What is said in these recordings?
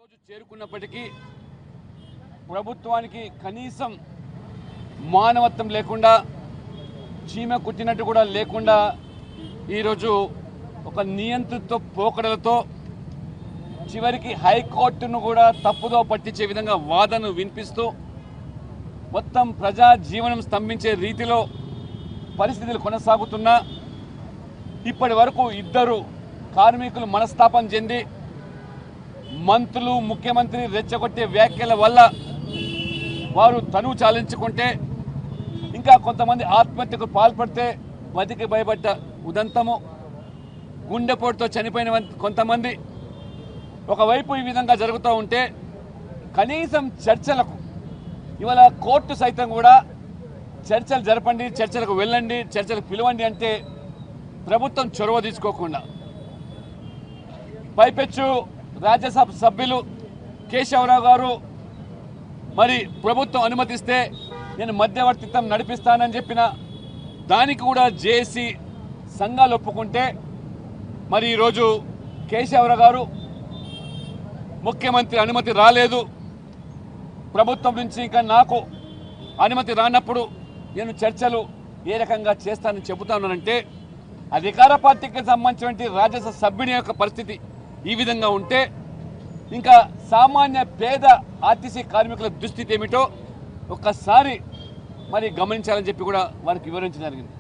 రోజు చేరుకున్నప్పటికీ ప్రభుత్వానికి కనీసం మానవత్వం లేకుండా చీమ కుట్టినట్టు కూడా లేకుండా ఈరోజు ఒక నియంత్రిత పోకడలతో చివరికి హైకోర్టును కూడా తప్పుదో పట్టించే విధంగా వాదనను వినిపిస్తూ మొత్తం ప్రజా జీవనం స్తంభించే రీతిలో పరిస్థితులు కొనసాగుతున్నా ఇప్పటి వరకు ఇద్దరు కార్మికులు మనస్తాపం చెంది మంత్రులు ముఖ్యమంత్రి రెచ్చగొట్టే వ్యాఖ్యల వల్ల వారు తనువు చాలించుకుంటే ఇంకా కొంతమంది ఆత్మహత్యకు పాల్పడితే బతికి భయపడ్డ ఉదంతము గుండెపోటుతో చనిపోయిన వన్- కొంతమంది ఒకవైపు ఈ విధంగా జరుగుతూ ఉంటే కనీసం చర్చలకు ఇవాళ కోర్టు సైతం కూడా చర్చలు జరపండి చర్చలకు వెళ్ళండి చర్చలకు పిలవండి అంటే ప్రభుత్వం చొరవ తీసుకోకుండా పైపెచ్చు రాజ్యసభ సభ్యులు కేశవరావు గారు మరి ప్రభుత్వం అనుమతిస్తే నేను మధ్యవర్తిత్వం నడిపిస్తానని చెప్పిన దానికి కూడా జేసీ సంఘాలు ఒప్పుకుంటే మరి ఈరోజు కేశవరావు గారు ముఖ్యమంత్రి అనుమతి రాలేదు ప్రభుత్వం నుంచి ఇంకా నాకు అనుమతి రానప్పుడు నేను చర్చలు ఏ రకంగా చేస్తానని చెబుతానంటే అధికార పార్టీకి సంబంధించినటువంటి రాజ్యసభ సభ్యుని యొక్క పరిస్థితి ఈ విధంగా ఉంటే ఇంకా సామాన్య పేద ఆర్టీసీ కార్మికుల దుస్థితి ఏమిటో ఒక్కసారి మరి గమనించాలని చెప్పి కూడా వారికి వివరించడం జరిగింది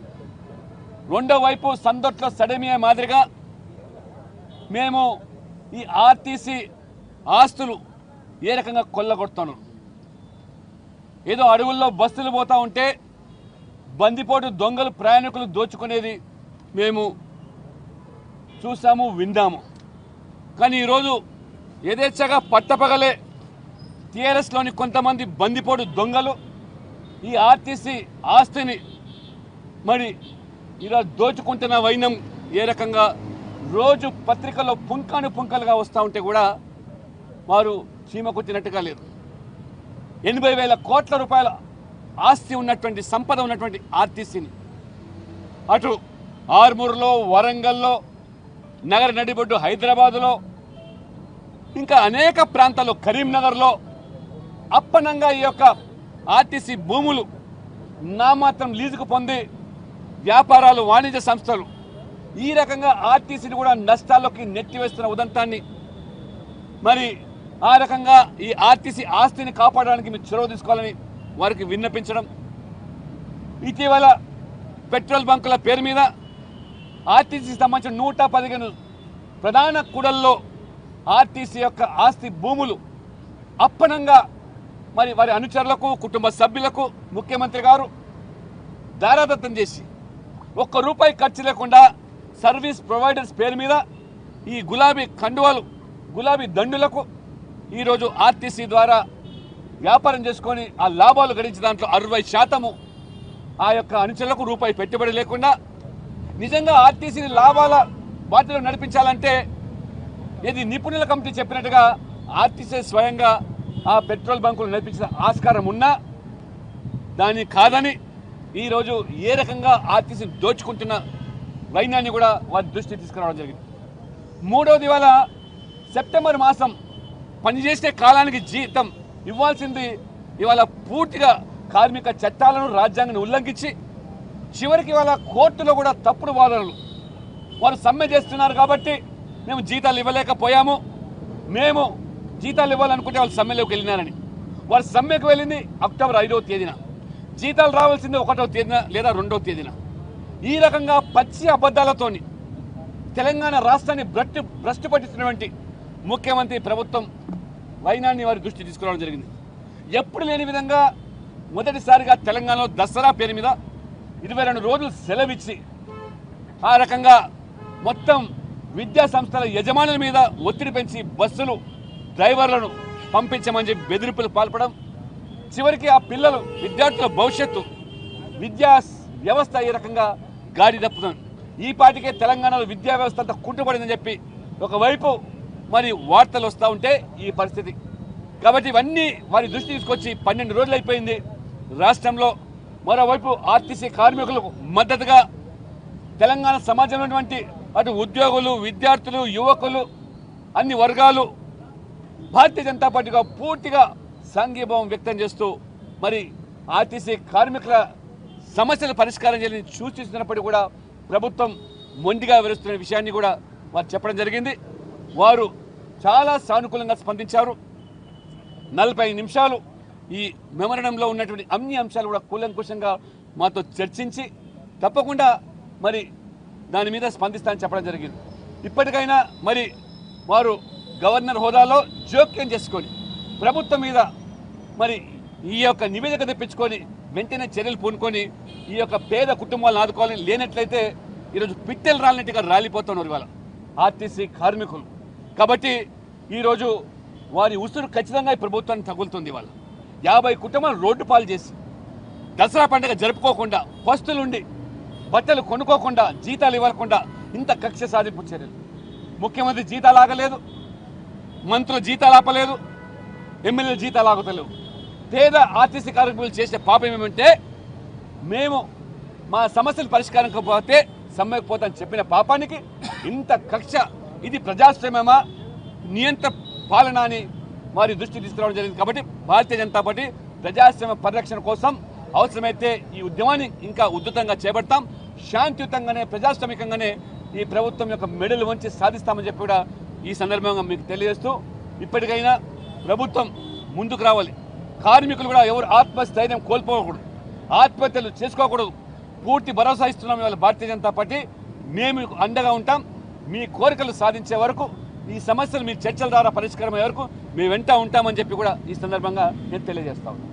రెండో వైపు సందొట్లో సడమియా మాదిరిగా మేము ఈ ఆర్టీసీ ఆస్తులు ఏ రకంగా కొల్లగొడతాను ఏదో అడవుల్లో బస్సులు పోతా ఉంటే బందిపోటు దొంగలు ప్రయాణికులు దోచుకునేది మేము చూసాము విన్నాము కానీ ఈరోజు యథేచ్ఛగా పట్టపగలే టీఆర్ఎస్లోని కొంతమంది బందిపోటు దొంగలు ఈ ఆర్టీసీ ఆస్తిని మరి ఇలా దోచుకుంటున్న వైనం ఏ రకంగా రోజు పత్రికల్లో పుంకాను పుంకలుగా వస్తూ ఉంటే కూడా వారు చీమ కుట్టినట్టుగా లేదు ఎనభై వేల కోట్ల రూపాయల ఆస్తి ఉన్నటువంటి సంపద ఉన్నటువంటి ఆర్టీసీని అటు ఆర్మూర్లో వరంగల్లో నగర నడిబొడ్డు హైదరాబాదులో ఇంకా అనేక ప్రాంతాల్లో కరీంనగర్లో అప్పనంగా ఈ యొక్క ఆర్టీసీ భూములు నామాత్రం లీజుకు పొంది వ్యాపారాలు వాణిజ్య సంస్థలు ఈ రకంగా ఆర్టీసీని కూడా నష్టాల్లోకి నెట్టివేస్తున్న ఉదంతాన్ని మరి ఆ రకంగా ఈ ఆర్టీసీ ఆస్తిని కాపాడడానికి మీరు చొరవ తీసుకోవాలని వారికి విన్నపించడం ఇటీవల పెట్రోల్ బంకుల పేరు మీద ఆర్టీసీకి సంబంధించిన నూట పదిహేను ప్రధాన కూడల్లో ఆర్టీసీ యొక్క ఆస్తి భూములు అప్పనంగా మరి వారి అనుచరులకు కుటుంబ సభ్యులకు ముఖ్యమంత్రి గారు దారాదత్తం చేసి ఒక్క రూపాయి ఖర్చు లేకుండా సర్వీస్ ప్రొవైడర్స్ పేరు మీద ఈ గులాబీ కండువాలు గులాబీ దండులకు ఈరోజు ఆర్టీసీ ద్వారా వ్యాపారం చేసుకొని ఆ లాభాలు గడించే దాంట్లో అరవై శాతము ఆ యొక్క అనుచరులకు రూపాయి పెట్టుబడి లేకుండా నిజంగా ఆర్టీసీని లాభాల బాటలో నడిపించాలంటే ఇది నిపుణుల కమిటీ చెప్పినట్టుగా ఆర్టీసీ స్వయంగా ఆ పెట్రోల్ బంకులు నడిపించిన ఆస్కారం ఉన్నా దాన్ని కాదని ఈరోజు ఏ రకంగా ఆర్టీసీని దోచుకుంటున్న వైనాన్ని కూడా వారి దృష్టి తీసుకురావడం జరిగింది మూడవది ఇవాళ సెప్టెంబర్ మాసం పనిచేసే కాలానికి జీతం ఇవ్వాల్సింది ఇవాళ పూర్తిగా కార్మిక చట్టాలను రాజ్యాంగాన్ని ఉల్లంఘించి చివరికి ఇవాళ కోర్టులో కూడా తప్పుడు వాదనలు వారు సమ్మె చేస్తున్నారు కాబట్టి మేము జీతాలు ఇవ్వలేకపోయాము మేము జీతాలు ఇవ్వాలనుకుంటే వాళ్ళు సమ్మెలోకి వెళ్ళినారని వారు సమ్మెకు వెళ్ళింది అక్టోబర్ ఐదవ తేదీన జీతాలు రావాల్సింది ఒకటవ తేదీన లేదా రెండవ తేదీన ఈ రకంగా పచ్చి అబద్ధాలతోని తెలంగాణ రాష్ట్రాన్ని భ్రష్టు భ్రష్టు పట్టిస్తున్నటువంటి ముఖ్యమంత్రి ప్రభుత్వం వైనాన్ని వారి దృష్టి తీసుకురావడం జరిగింది ఎప్పుడు లేని విధంగా మొదటిసారిగా తెలంగాణలో దసరా పేరు మీద ఇరవై రెండు రోజులు సెలవిచ్చి ఆ రకంగా మొత్తం విద్యా సంస్థల యజమానుల మీద ఒత్తిడి పెంచి బస్సులు డ్రైవర్లను పంపించమని చెప్పి బెదిరింపులు పాల్పడం చివరికి ఆ పిల్లలు విద్యార్థుల భవిష్యత్తు విద్యా వ్యవస్థ ఈ రకంగా గాడి తప్పుతుంది ఈ పాటికే తెలంగాణలో విద్యా వ్యవస్థ అంతా కుంటుపడిందని చెప్పి ఒకవైపు మరి వార్తలు వస్తూ ఉంటే ఈ పరిస్థితి కాబట్టి ఇవన్నీ వారి దృష్టి తీసుకొచ్చి పన్నెండు రోజులు అయిపోయింది రాష్ట్రంలో మరోవైపు ఆర్టీసీ కార్మికులకు మద్దతుగా తెలంగాణ సమాజంలో ఉన్నటువంటి అటు ఉద్యోగులు విద్యార్థులు యువకులు అన్ని వర్గాలు భారతీయ జనతా పార్టీగా పూర్తిగా సంఘీభావం వ్యక్తం చేస్తూ మరి ఆర్టీసీ కార్మికుల సమస్యల పరిష్కారం చేయాలని సూచిస్తున్నప్పటికీ కూడా ప్రభుత్వం మొండిగా విరుస్తున్న విషయాన్ని కూడా వారు చెప్పడం జరిగింది వారు చాలా సానుకూలంగా స్పందించారు నలభై నిమిషాలు ఈ మెమరణంలో ఉన్నటువంటి అన్ని అంశాలు కూడా కూలంకుషంగా మాతో చర్చించి తప్పకుండా మరి దాని మీద స్పందిస్తానని చెప్పడం జరిగింది ఇప్పటికైనా మరి వారు గవర్నర్ హోదాలో జోక్యం చేసుకొని ప్రభుత్వం మీద మరి ఈ యొక్క నివేదిక తెప్పించుకొని వెంటనే చర్యలు పూనుకొని ఈ యొక్క పేద కుటుంబాలను ఆదుకోవాలని లేనట్లయితే ఈరోజు పిట్టెలు రాలినట్టుగా రాలిపోతున్నారు ఇవాళ ఆర్టీసీ కార్మికులు కాబట్టి ఈరోజు వారి ఉసురు ఖచ్చితంగా ఈ ప్రభుత్వానికి తగులుతుంది ఇవాళ యాభై కుటుంబాలు రోడ్డు పాలు చేసి దసరా పండుగ జరుపుకోకుండా పస్తులుండి బట్టలు కొనుక్కోకుండా జీతాలు ఇవ్వకుండా ఇంత కక్ష సాధింపు చర్యలు ముఖ్యమంత్రి జీతాలు ఆగలేదు మంత్రులు జీతాలు ఆపలేదు ఎమ్మెల్యేలు జీతాలు ఆగుతలేవు పేద ఆర్టీసీ కార్మికులు చేసే పాపం ఏమంటే మేము మా సమస్యలు పరిష్కారం కాకపోతే సమ్మకపోతాని చెప్పిన పాపానికి ఇంత కక్ష ఇది ప్రజాస్వామ్యమా నియంత్ర పాలన అని వారి దృష్టి తీసుకురావడం జరిగింది కాబట్టి భారతీయ జనతా పార్టీ ప్రజాస్వామ్య పరిరక్షణ కోసం అవసరమైతే ఈ ఉద్యమాన్ని ఇంకా ఉద్ధృతంగా చేపడతాం శాంతియుతంగానే ప్రజాస్వామికంగానే ఈ ప్రభుత్వం యొక్క మెడలు వంచి సాధిస్తామని చెప్పి కూడా ఈ సందర్భంగా మీకు తెలియజేస్తూ ఇప్పటికైనా ప్రభుత్వం ముందుకు రావాలి కార్మికులు కూడా ఎవరు ఆత్మస్థైర్యం కోల్పోకూడదు ఆత్మహత్యలు చేసుకోకూడదు పూర్తి భరోసా ఇస్తున్నాం ఇవాళ భారతీయ జనతా పార్టీ మేము మీకు అండగా ఉంటాం మీ కోరికలు సాధించే వరకు ఈ సమస్యలు మీ చర్చల ద్వారా పరిష్కారం అయ్యే వరకు మేము వెంట ఉంటామని చెప్పి కూడా ఈ సందర్భంగా నేను తెలియజేస్తా ఉన్నాను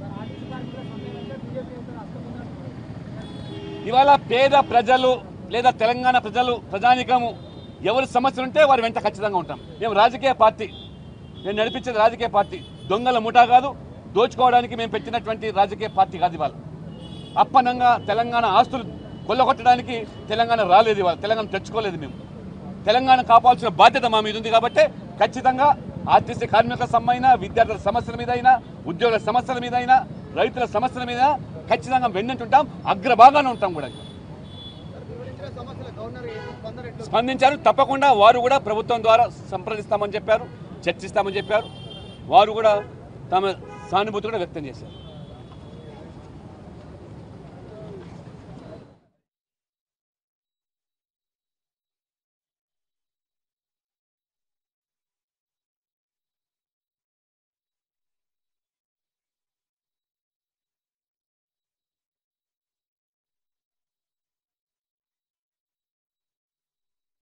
ఇవాళ పేద ప్రజలు లేదా తెలంగాణ ప్రజలు ప్రజానికము ఎవరి సమస్యలు ఉంటే వారి వెంట ఖచ్చితంగా ఉంటాం మేము రాజకీయ పార్టీ నేను నడిపించేది రాజకీయ పార్టీ దొంగల ముఠా కాదు దోచుకోవడానికి మేము పెట్టినటువంటి రాజకీయ పార్టీ కాదు ఇవాళ అప్పనంగా తెలంగాణ ఆస్తులు కొల్లగొట్టడానికి తెలంగాణ రాలేదు ఇవాళ తెలంగాణ తెచ్చుకోలేదు మేము తెలంగాణ కాపాల్సిన బాధ్యత మా మీద ఉంది కాబట్టి ఖచ్చితంగా ఆర్టీసీ కార్మికుల సమ్మైనా విద్యార్థుల సమస్యల మీద అయినా ఉద్యోగుల సమస్యల మీద అయినా రైతుల సమస్యల మీద ఖచ్చితంగా వెన్నంటుంటాం అగ్రభాగానే ఉంటాం కూడా వివరించిన సమస్యల గవర్నర్ ఏంటి? స్పందన ఎట్లా? స్పందించారు తప్పకుండా వారు కూడా ప్రభుత్వం ద్వారా సంప్రదిస్తామని చెప్పారు చర్చిస్తామని చెప్పారు వారు కూడా తమ సానుభూతి కూడా వ్యక్తం చేశారు